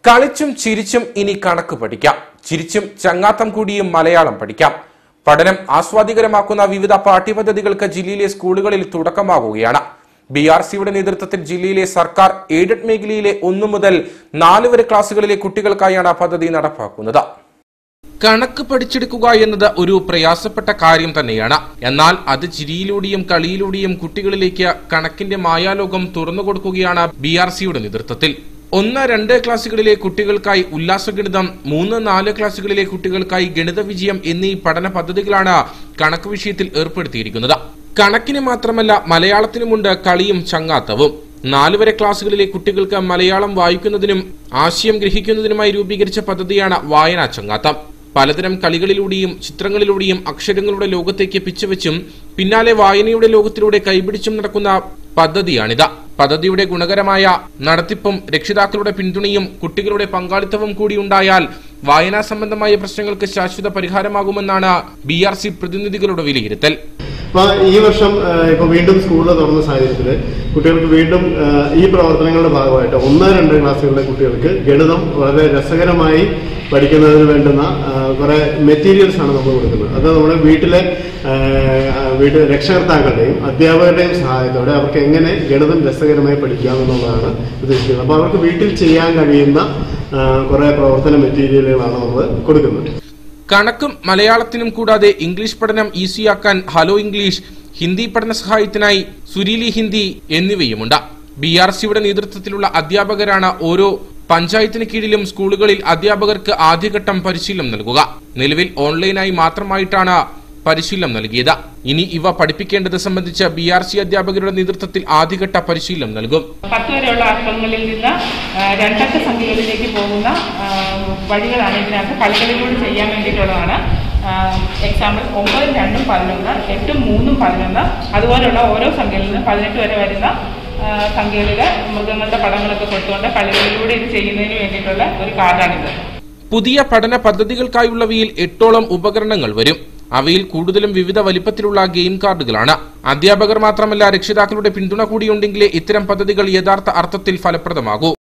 കളിച്ചും ചിരിച്ചും ഇനി കണക്ക് പഠിക്കാം ചിരിച്ചും ചങ്ങാത്തം കൂടിയും മലയാളം പഠിക്കാം പഠനം ആസ്വാദികരമാക്കുന്ന വിവിധ പാഠ്യപദ്ധതികൾക്ക് ജില്ലയിലെ സ്കൂളുകളിൽ തുടക്കമാവുകയാണ് ബി ആർ സിയുടെ നേതൃത്വത്തിൽ ജില്ലയിലെ സർക്കാർ എയ്ഡഡ് മേഖലയിലെ ഒന്നു മുതൽ നാല് വരെ ക്ലാസുകളിലെ കുട്ടികൾക്കായാണ് പദ്ധതി നടപ്പാക്കുന്നത് കണക്ക് പഠിച്ചെടുക്കുക എന്നത് ഒരു പ്രയാസപ്പെട്ട കാര്യം തന്നെയാണ് എന്നാൽ അത് ചിരിയിലൂടെയും കളിയിലൂടെയും കുട്ടികളിലേക്ക് കണക്കിന്റെ മായാലോകം തുറന്നു കൊടുക്കുകയാണ് ബി ആർ സിയുടെ നേതൃത്വത്തിൽ ഒന്ന് രണ്ട് ക്ലാസ്സുകളിലെ കുട്ടികൾക്കായി ഉല്ലാസഗണിതം മൂന്ന് നാല് ക്ലാസ്സുകളിലെ കുട്ടികൾക്കായി ഗണിത വിജയം എന്നീ പഠന പദ്ധതികളാണ് കണക്ക് വിഷയത്തിൽ ഏർപ്പെടുത്തിയിരിക്കുന്നത് കണക്കിന് മാത്രമല്ല മലയാളത്തിനുമുണ്ട് കളിയും ചങ്ങാത്തവും നാല് വരെ ക്ലാസ്സുകളിലെ കുട്ടികൾക്ക് മലയാളം വായിക്കുന്നതിനും ആശയം ഗ്രഹിക്കുന്നതിനുമായി രൂപീകരിച്ച പദ്ധതിയാണ് വായനാ ചങ്ങാത്തം പലതരം കളികളിലൂടെയും ചിത്രങ്ങളിലൂടെയും അക്ഷരങ്ങളുടെ ലോകത്തേക്ക് പിച്ചുവെച്ചും പിന്നാലെ വായനയുടെ ലോകത്തിലൂടെ കൈപിടിച്ചും നടക്കുന്ന പദ്ധതിയാണിത് പദ്ധതിയുടെ ഗുണകരമായ നടത്തിപ്പും രക്ഷിതാക്കളുടെ പിന്തുണയും കുട്ടികളുടെ പങ്കാളിത്തവും കൂടി ഉണ്ടായാൽ വായനാ സംബന്ധമായ പ്രശ്നങ്ങൾക്ക് ശാശ്വത പരിഹാരമാകുമെന്നാണ് ബി ആർ സി പ്രതിനിധികളുടെ വിലയിരുത്തൽ അപ്പൊ ഈ വർഷം ഇപ്പൊ വീണ്ടും സ്കൂളിൽ തുറന്ന സാഹചര്യത്തിൽ കുട്ടികൾക്ക് വീണ്ടും ആ, ഈ പ്രവർത്തനങ്ങളുടെ ഭാഗമായിട്ട് ഒന്ന് രണ്ട് ക്ലാസ്സുകളിലെ കുട്ടികൾക്ക് ഗണിതം വളരെ രസകരമായി പഠിക്കുന്നതിന് വേണ്ടുന്ന ആ, കുറെ മെറ്റീരിയൽസ് ആണ് നമ്മൾ കൊടുക്കുന്നത് അത് നമ്മുടെ വീട്ടിലെ ആ, ആ, വീട്ടിൽ രക്ഷകർത്താക്കളുടെയും അധ്യാപകരുടെയും സഹായത്തോടെ അവർക്ക് എങ്ങനെ ഗണിതം രസകരമായി പഠിക്കാം എന്നുള്ളതാണ് ഉദ്ദേശിക്കുന്നത് അപ്പൊ അവർക്ക് വീട്ടിൽ ചെയ്യാൻ കഴിയുന്ന ആ, കുറെ പ്രവർത്തന മെറ്റീരിയലുകളാണ് നമ്മൾ കൊടുക്കുന്നത് കണക്കും മലയാളത്തിനും കൂടാതെ ഇംഗ്ലീഷ് പഠനം ഈസിയാക്കാൻ ഹലോ ഇംഗ്ലീഷ് ഹിന്ദി പഠന സഹായത്തിനായി സുരീലി ഹിന്ദി എന്നിവയുമുണ്ട് ബി ആർ സിയുടെ നേതൃത്വത്തിലുള്ള അധ്യാപകരാണ് ഓരോ പഞ്ചായത്തിന് കീഴിലും സ്കൂളുകളിൽ അധ്യാപകർക്ക് ആദ്യഘട്ടം പരിശീലനം നൽകുക നിലവിൽ ഓൺലൈനായി മാത്രമായിട്ടാണ് പരിശീലനം നൽകിയത് ഇനി ഇവ പഠിപ്പിക്കേണ്ടത് സംബന്ധിച്ച് ബി ആർ സി അധ്യാപകരുടെ നേതൃത്വത്തിൽ ആദ്യഘട്ട പരിശീലനം നൽകും പത്ത് വരെയുള്ള അക്കങ്ങളിൽ നിന്ന് ആ, രണ്ടക്ക സംഖ്യകളിലേക്ക് പോകുന്ന ആ, വഴികളാണ് ഇതിനകത്ത് കളികളിലൂടെ ചെയ്യാൻ വേണ്ടിയിട്ടുള്ളതാണ് എക്സാമ്പിൾ ഒമ്പതും രണ്ടും പതിനൊന്ന് എട്ടും മൂന്നും പതിനൊന്ന് അതുപോലുള്ള ഓരോ സംഖ്യയിൽ നിന്ന് പതിനെട്ട് വരെ വരുന്ന സംഖ്യകളിൽ മൃഗങ്ങളുടെ പടങ്ങളൊക്കെ കൊടുത്തുകൊണ്ട് കളികളിലൂടെ ഇത് ചെയ്യുന്നതിന് വേണ്ടിയിട്ടുള്ള ഒരു കാർഡാണിത് പുതിയ പഠന പദ്ധതികൾക്കായുള്ളവയിൽ എട്ടോളം ഉപകരണങ്ങൾ വരും അവയിൽ കൂടുതലും വിവിധ വലിപ്പത്തിലുള്ള ഗെയിം കാർഡുകളാണ് അധ്യാപകർ മാത്രമല്ല രക്ഷിതാക്കളുടെ പിന്തുണ കൂടിയുണ്ടെങ്കിലേ ഇത്തരം പദ്ധതികൾ യഥാർത്ഥ അർത്ഥത്തിൽ ഫലപ്രദമാകൂ